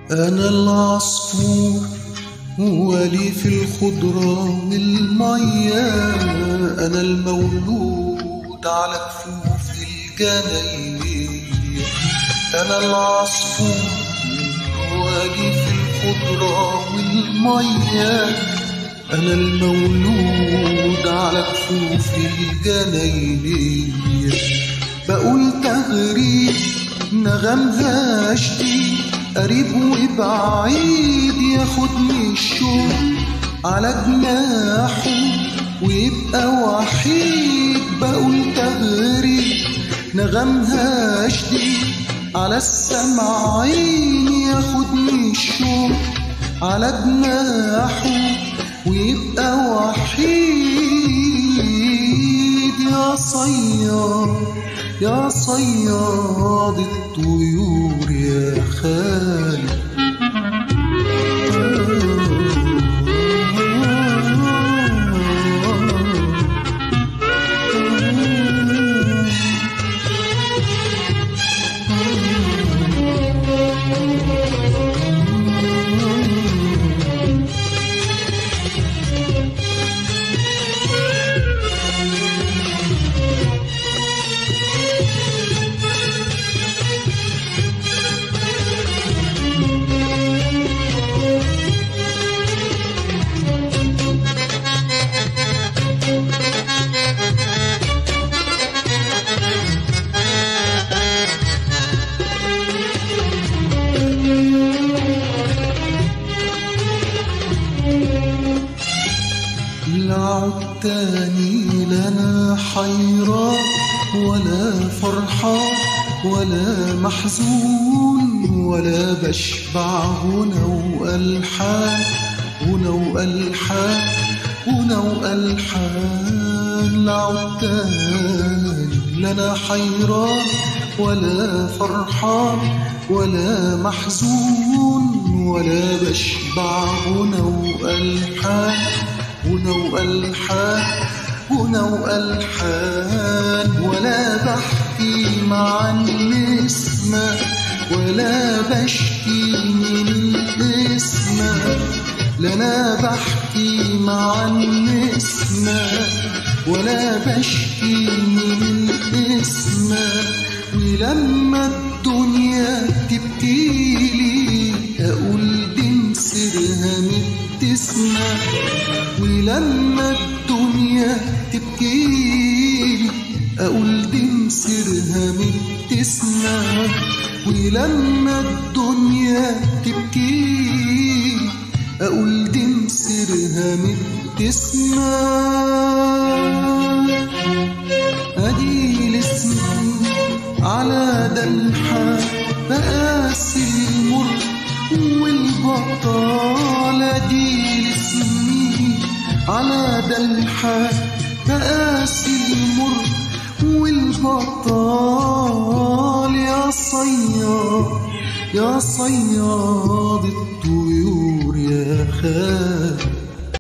أنا العصفور ولي في الخضرة والمية أنا المولود على كفوف الجناينية أنا العصفور ولي في الخضرة والمية أنا المولود على كفوف الجناينية بقول تغريب نغمها شديد قريب وبعيد ياخدني الشوق على جناحه ويبقى وحيد بقول تغريب نغمها شديد على السمعين ياخدني الشوق على جناحه ويبقى وحيد يا صياد يا صياد الطيور يا خالد العود تاني لنا حيران ولا فرحان ولا محزون ولا بشبع هنا وألحان هنا وألحان هنا وألحان العود تاني لنا حيران ولا فرحان ولا محزون ولا بشبع هنا وألحان هنا وألحان هنا وألحان ولا بحكي مع النسمة ولا بشكي من الاسمة لا أنا بحكي مع النسمة ولا بشكي من الاسمة ولما الدنيا تبكيلي أقول دي مسرها مبتسمة ولما الدنيا تبكيلي أقول دي مسرها مبتسمة ولما الدنيا تبكيلي أقول دي مسرها مبتسمة أدي الاسم على دلحة بقاسي المر والبطالة دي الاسم على دلحة بقاسي المر والبطال يا صياد يا صياد الطيور يا خال